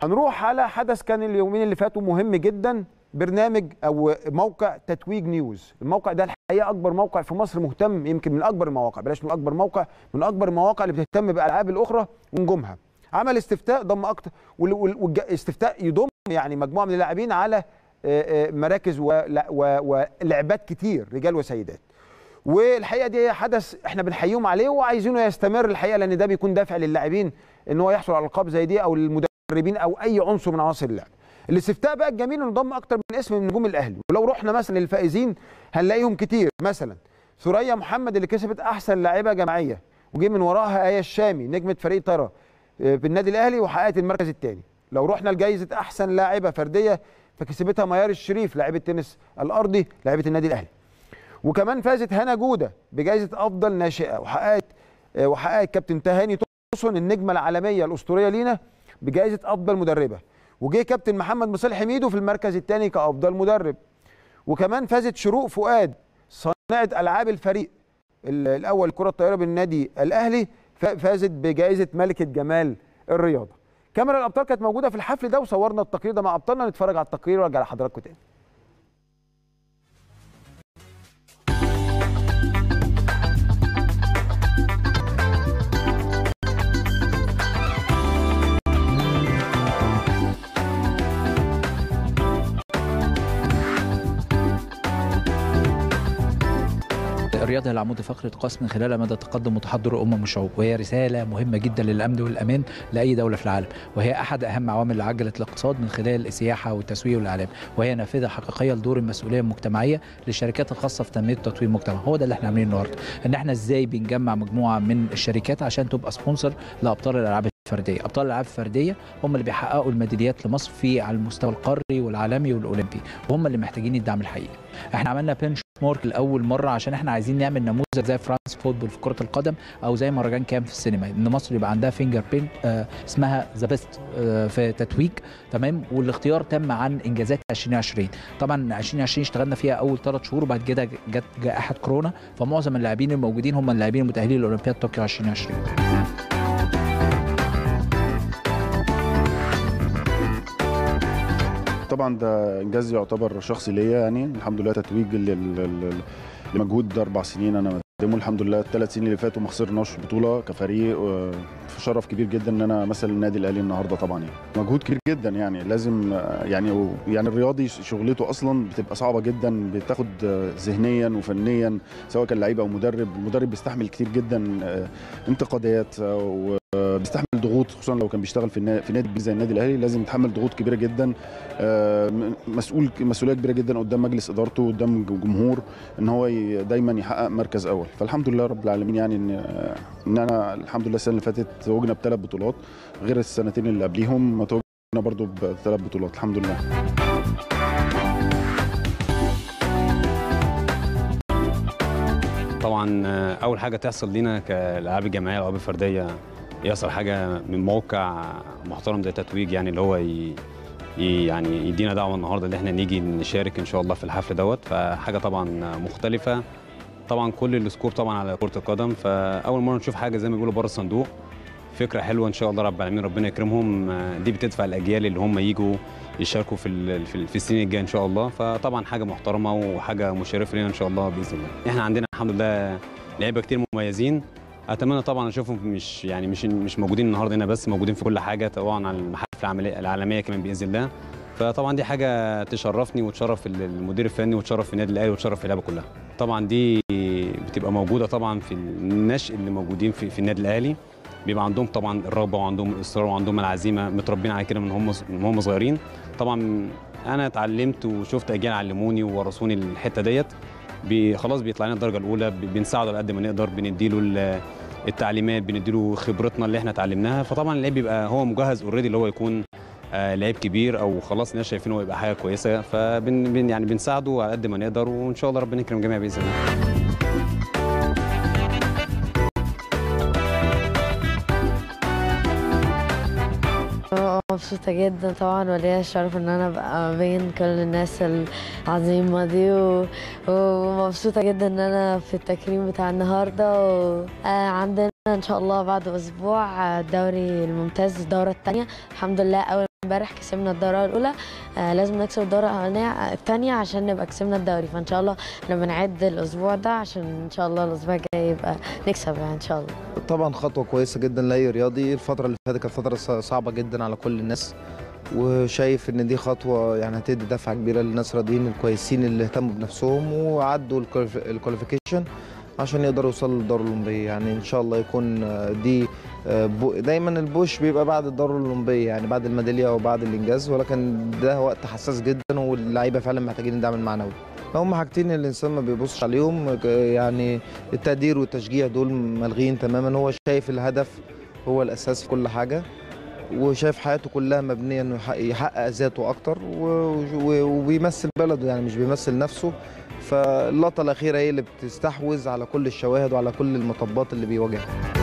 هنروح على حدث كان اليومين اللي فاتوا مهم جدا برنامج او موقع تتويج نيوز الموقع ده الحقيقه اكبر موقع في مصر مهتم يمكن من اكبر المواقع بلاش من اكبر موقع من اكبر المواقع اللي بتهتم بالالعاب الاخرى ونجومها عمل استفتاء ضم اكتر والاستفتاء يضم يعني مجموعه من اللاعبين على مراكز ولعبات كتير رجال وسيدات والحقيقه دي حدث احنا بنحييهم عليه وعايزينه يستمر الحقيقه لان ده بيكون دافع للاعبين ان هو يحصل على القاب زي دي او للمدربين او اي عنصر من عناصر اللعب الاستفتاء بقى الجميل انه ضم اكتر من اسم من نجوم الاهلي ولو رحنا مثلا للفائزين هنلاقيهم كتير مثلا ثريا محمد اللي كسبت احسن لاعبه جماعيه وجه من وراها ايه الشامي نجمه فريق ترى بالنادي الاهلي وحققت المركز الثاني لو رحنا لجائزه احسن لاعبه فرديه فكسبتها ميار الشريف لاعبه تنس الارضي لاعبه النادي الاهلي وكمان فازت هنا جوده بجائزه افضل ناشئه وحققت وحققت كابتن تهاني توسن النجمه العالميه الاسطوريه لينا بجائزه افضل مدربه وجه كابتن محمد مصالح حميدو في المركز الثاني كافضل مدرب وكمان فازت شروق فؤاد صانعه العاب الفريق الاول كره الطائره بالنادي الاهلي فازت بجائزه ملكه جمال الرياضه كاميرا الابطال كانت موجوده في الحفل ده وصورنا التقرير ده مع ابطالنا نتفرج على التقرير وارجع لحضراتكم تاني الرياضه هي العمود الفقري تقاس من خلالها مدى تقدم وتحضر الامم والشعوب وهي رساله مهمه جدا للامن والامان لاي دوله في العالم وهي احد اهم عوامل عجله الاقتصاد من خلال السياحه والتسويق والاعلام وهي نافذه حقيقيه لدور المسؤوليه المجتمعيه للشركات الخاصه في تنميه وتطوير المجتمع هو ده اللي احنا عاملينه النهارده ان احنا ازاي بنجمع مجموعه من الشركات عشان تبقى سبونسر لابطال الالعاب الفرديه ابطال الالعاب الفرديه هم اللي بيحققوا الميداليات لمصر في على المستوى القاري والعالمي والاولمبي وهم اللي محتاجين الدعم الحقيقي احنا عملنا بنش مارك لاول مره عشان احنا عايزين نعمل نموذج زي فرانس فوتبول في كره القدم او زي مهرجان كام في السينما ان مصر يبقى عندها فينجر بين آه اسمها ذا بيست آه في تتويج تمام والاختيار تم عن انجازات 2020 طبعا 2020 اشتغلنا فيها اول ثلاث شهور وبعد كده جت جائحه كورونا فمعظم اللاعبين الموجودين هم اللاعبين المتاهلين لاولمبياد طوكيو 2020 طبعا ده انجاز يعتبر شخصي ليا يعني الحمد لله تتويج لمجهود اربع سنين انا مقدمه الحمد لله الثلاث سنين اللي فاتوا ما خسرناش بطوله كفريق شرف كبير جدا ان انا مثل النادي الاهلي النهارده طبعا يعني مجهود كبير جدا يعني لازم يعني يعني الرياضي شغلته اصلا بتبقى صعبه جدا بتاخد ذهنيا وفنيا سواء كان لعيب او مدرب المدرب بيستحمل كتير جدا انتقادات بيستحمل ضغوط خصوصا لو كان بيشتغل في في نادي كبير زي النادي الاهلي لازم يتحمل ضغوط كبيره جدا مسؤول مسؤوليه كبيره جدا قدام مجلس ادارته قدام الجمهور ان هو دايما يحقق مركز اول فالحمد لله رب العالمين يعني ان ان انا الحمد لله السنه اللي فاتت توجنا بثلاث بطولات غير السنتين اللي قبليهم ما توجنا برضو بثلاث بطولات الحمد لله طبعا اول حاجه تحصل لينا كالالعاب الجماعيه والالعاب الفرديه يحصل حاجه من موقع محترم زي تتويج يعني اللي هو ي... يعني يدينا دعوه النهارده ان احنا نيجي نشارك ان شاء الله في الحفل دوت فحاجه طبعا مختلفه طبعا كل السكور طبعا على كره القدم فاول مره نشوف حاجه زي ما بيقولوا بره الصندوق فكره حلوه ان شاء الله رب العالمين ربنا يكرمهم دي بتدفع الاجيال اللي هم يجوا يشاركوا في في السنين الجايه ان شاء الله فطبعا حاجه محترمه وحاجه مشرفه لنا ان شاء الله باذن الله احنا عندنا الحمد لله لعيبه كتير مميزين اتمنى طبعا اشوفهم مش يعني مش مش موجودين النهارده هنا بس موجودين في كل حاجه طبعا على المحافل العالميه كمان باذن الله فطبعا دي حاجه تشرفني وتشرف المدير الفني وتشرف النادي الاهلي وتشرف اللعبه كلها طبعا دي بتبقى موجوده طبعا في النشء اللي موجودين في, في النادي الاهلي بيبقى عندهم طبعا الرغبه وعندهم الاصرار وعندهم العزيمه متربين على كده من هم من هم صغيرين طبعا انا اتعلمت وشفت اجيال علموني وورثوني الحته ديت بي خلاص بيطلع لنا الدرجه الاولى بنساعده على قد ما نقدر بنديله التعليمات بنديله خبرتنا اللي احنا اتعلمناها فطبعا اللعيب بيبقى هو مجهز اوريدي اللي هو يكون آه لعيب كبير او خلاص الناس شايفينه هو يبقى حاجه كويسه فبن بن يعني بنساعده على قد ما نقدر وان شاء الله ربنا يكرم الجميع باذن الله مبسوطة جدا طبعا وليا الشرف ان انا ابقى بين كل الناس العظيمة دي و... ومبسوطة جدا ان انا في التكريم بتاع النهاردة وعندنا ان شاء الله بعد اسبوع الدوري الممتاز الدورة الثانية الحمد لله اول امبارح كسبنا الدوره الاولى آه لازم نكسب الدوره الأولانية- الثانيه عشان نبقى كسبنا الدوري فان شاء الله احنا بنعد الاسبوع ده عشان ان شاء الله الاسبوع الجاي يبقى نكسب يعني ان شاء الله طبعا خطوة كويسة جدا لأي رياضي الفترة اللي فاتت كانت فترة ص- صعبة جدا على كل الناس وشايف ان دي خطوة يعني هتدي دفعة كبيرة للناس الرياضيين الكويسين اللي اهتموا بنفسهم وعدوا الكواليف- الكواليفيكيشن عشان يقدروا يوصلوا للدورة الأولمبية يعني إن شاء الله يكون آه، دي آه، بو- دايما البوش بيبقى بعد الدورة الأولمبية يعني بعد الميدالية أو بعد الإنجاز ولكن ده وقت حساس جدا واللعيبة فعلا محتاجين الدعم المعنوي هم حاجتين الانسان ما بيبصش عليهم ك- يعني التقدير والتشجيع دول ملغيين تماما هو شايف الهدف هو الاساس في كل حاجه وشايف حياته كلها مبنيه انه يحقق- يحقق ذاته اكتر و- و- وبيمثل بلده يعني مش بيمثل نفسه فاللقطه الاخيره هي اللي بتستحوذ على كل الشواهد وعلى كل المطبات اللي بيواجهها